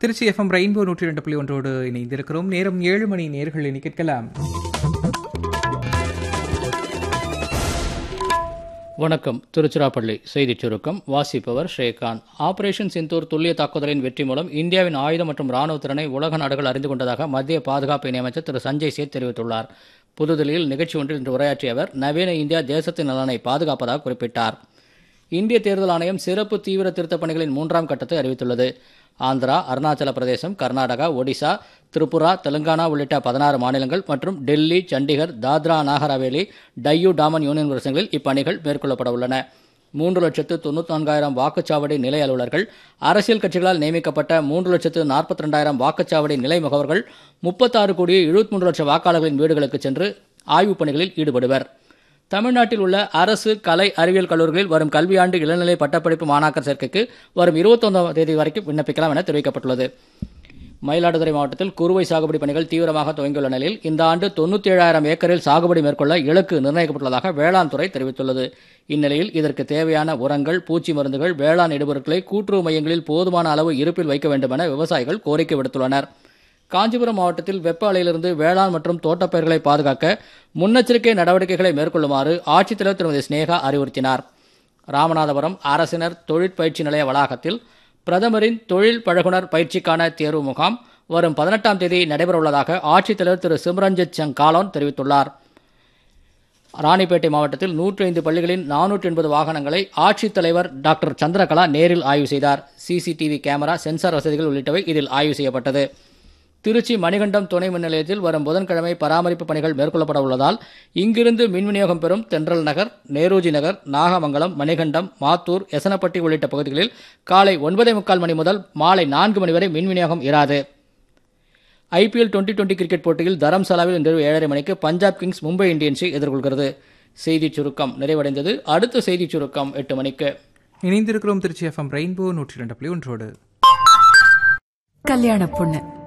Trichy FM rainbow நூற்றி ரெண்டு புள்ளி ஒன்றோடு இணைந்திருக்கிறோம் நேரம் ஏழு மணி நேர்கள் இனி கேட்கலாம் வணக்கம் திருச்சிராப்பள்ளி செய்திச் சுருக்கம் வாசிப்பவர் ஸ்ரீகாந்த் ஆபரேஷன் சிந்தூர் துல்லிய தாக்குதலின் வெற்றி மூலம் இந்தியாவின் ஆயுத மற்றும் ராணுவ திறனை உலக நாடுகள் அறிந்து கொண்டதாக மத்திய பாதுகாப்பு இணையமைச்சர் திரு சஞ்சய் சேத் தெரிவித்துள்ளார் புதுதில்லியில் நிகழ்ச்சி ஒன்றில் இன்று உரையாற்றிய அவர் நவீன இந்தியா தேசத்தின் நலனை பாதுகாப்பதாக குறிப்பிட்டார் இந்திய தேர்தல் ஆணையம் சிறப்பு தீவிர திருத்தப் பணிகளின் மூன்றாம் கட்டத்தை அறிவித்துள்ளது ஆந்திரா அருணாச்சல பிரதேசம் கர்நாடகா ஒடிசா திரிபுரா தெலுங்கானா உள்ளிட்ட பதினாறு மாநிலங்கள் மற்றும் டெல்லி சண்டிகர் தாத்ரா நாகர் ஹவேலி டையூ டாமன் யூனியன் பிரதேசங்களில் இப்பணிகள் மேற்கொள்ளப்பட உள்ளன மூன்று லட்சத்து தொண்ணூற்றி நான்காயிரம் வாக்குச்சாவடி நிலை அலுவலர்கள் அரசியல் கட்சிகளால் நியமிக்கப்பட்ட மூன்று லட்சத்து நாற்பத்தி ரெண்டாயிரம் வாக்குச்சாவடி நிலை முகவர்கள் முப்பத்தாறு கோடியே எழுபத்தி மூன்று லட்சம் வாக்காளர்களின் வீடுகளுக்கு சென்று ஆய்வுப் பணிகளில் ஈடுபடுவர் தமிழ்நாட்டில் உள்ள அரசு கலை அறிவியல் கல்லூரிகளில் வரும் கல்வியாண்டு இளநிலை பட்டப்படிப்பு மாணாக்கர் சேர்க்கைக்கு வரும் இருபத்தொந்தாம் தேதி வரைக்கும் விண்ணப்பிக்கலாம் என தெரிவிக்கப்பட்டுள்ளது மயிலாடுதுறை மாவட்டத்தில் குறுவை சாகுபடி பணிகள் தீவிரமாக துவங்கியுள்ள நிலையில் இந்த ஆண்டு தொண்ணூற்றி ஏழாயிரம் ஏக்கரில் சாகுபடி மேற்கொள்ள இலக்கு நிர்ணயிக்கப்பட்டுள்ளதாக வேளாண் துறை தெரிவித்துள்ளது இந்நிலையில் இதற்கு தேவையான உரங்கள் பூச்சி மருந்துகள் வேளாண் இடுபொருட்களை கூட்டுறவு மையங்களில் போதுமான அளவு இருப்பில் வைக்க வேண்டும் என விவசாயிகள் கோரிக்கை விடுத்துள்ளனர் காஞ்சிபுரம் மாவட்டத்தில் வெப்ப அலையிலிருந்து வேளாண் மற்றும் தோட்டப்பயிர்களை பாதுகாக்க முன்னெச்சரிக்கை நடவடிக்கைகளை மேற்கொள்ளுமாறு ஆட்சித்தலைவர் திருமதி ஸ்னேகா அறிவுறுத்தினார் ராமநாதபுரம் அரசினர் தொழிற்பயிற்சி நிலைய வளாகத்தில் பிரதமரின் தொழில் பழகுனர் பயிற்சிக்கான தேர்வு முகாம் வரும் பதினெட்டாம் தேதி நடைபெறவுள்ளதாக ஆட்சித்தலைவர் திரு சிம்ரன்ஜித் சிங் காலோன் தெரிவித்துள்ளார் ராணிப்பேட்டை மாவட்டத்தில் நூற்றி ஐந்து பள்ளிகளின் நானூற்றி எண்பது வாகனங்களை ஆட்சித்தலைவர் டாக்டர் சந்திரகலா நேரில் ஆய்வு செய்தார் சிசிடிவி கேமரா சென்சார் வசதிகள் உள்ளிட்டவை இதில் ஆய்வு செய்யப்பட்டது திருச்சி மணிகண்டம் துணை மின் நிலையத்தில் வரும் புதன்கிழமை பராமரிப்பு பணிகள் மேற்கொள்ளப்பட உள்ளதால் இங்கிருந்து மின் விநியோகம் பெறும் தென்றல் நகர் நேருஜி நகர் நாகமங்கலம் மணிகண்டம் மாத்தூர் எசனப்பட்டி உள்ளிட்ட பகுதிகளில் காலை ஒன்பதே முக்கால் மணி முதல் மாலை நான்கு மணி வரை மின் விநியோகம் இராது ஐபிஎல் டுவெண்டி டுவெண்டி கிரிக்கெட் போட்டியில் தரம்சாலாவில் இன்று ஏழரை மணிக்கு பஞ்சாப் கிங்ஸ் மும்பை இந்தியன்ஸை எதிர்கொள்கிறது செய்திச் சுருக்கம் நிறைவடைந்தது அடுத்த செய்திச் சுருக்கம் எட்டு மணிக்கு இணைந்திருக்கிறோம் திருச்சி எஃப்எம் ரெயின்போ நூற்றி ரெண்டு புள்ளி ஒன்றோடு கல்யாண பொண்ணு